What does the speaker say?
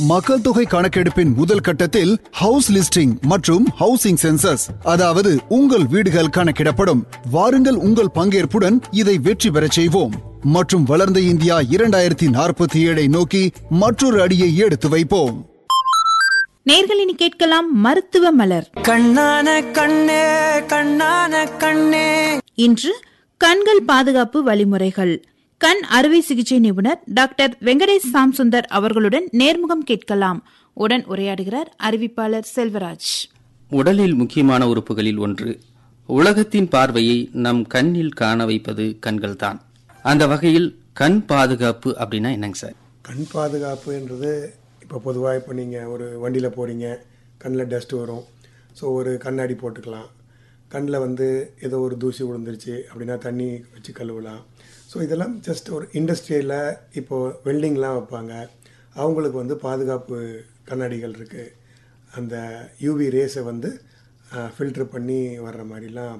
மக்கள் தொகை கணக்கெடுப்பின் முதல் கட்டத்தில் ஹவுஸ் லிஸ்டிங் மற்றும் ஹவுசிங் சென்சஸ் அதாவது உங்கள் வீடுகள் கணக்கிடப்படும் வாருங்கள் உங்கள் பங்கேற்புடன் இதை வெற்றி பெறச் செய்வோம் மற்றும் வளர்ந்த இந்தியா இரண்டாயிரத்தி நாற்பத்தி ஏழை நோக்கி மற்றொரு அடியை எடுத்து வைப்போம் நேர்களினி கேட்கலாம் மருத்துவ மலர் கண்ணான கண்ணே கண்ணான கண்ணே இன்று கண்கள் பாதுகாப்பு வழிமுறைகள் கண் அறுவை சிகிச்சை நிபுணர் டாக்டர் வெங்கடேஷ் சாம்சுந்தர் அவர்களுடன் நேர்முகம் கேட்கலாம் உடன் உரையாடுகிறார் அறிவிப்பாளர் செல்வராஜ் உடலில் முக்கியமான உறுப்புகளில் ஒன்று உலகத்தின் பார்வையை நம் கண்ணில் காண வைப்பது கண்கள்தான் அந்த வகையில் கண் பாதுகாப்பு அப்படின்னா என்னங்க சார் கண் பாதுகாப்புன்றது இப்போ பொதுவாக இப்போ நீங்கள் ஒரு வண்டியில் போகிறீங்க கண்ணில் டஸ்ட் வரும் ஸோ ஒரு கண்ணாடி போட்டுக்கலாம் கண்ணில் வந்து ஏதோ ஒரு தூசி விழுந்துருச்சு அப்படின்னா தண்ணி வச்சு கழுவலாம் ஸோ இதெல்லாம் ஜஸ்ட் ஒரு இண்டஸ்ட்ரியில் இப்போது வெல்டிங்லாம் வைப்பாங்க அவங்களுக்கு வந்து பாதுகாப்பு கண்ணாடிகள் இருக்குது அந்த யூவி ரேஸை வந்து ஃபில்டர் பண்ணி வர்ற மாதிரிலாம்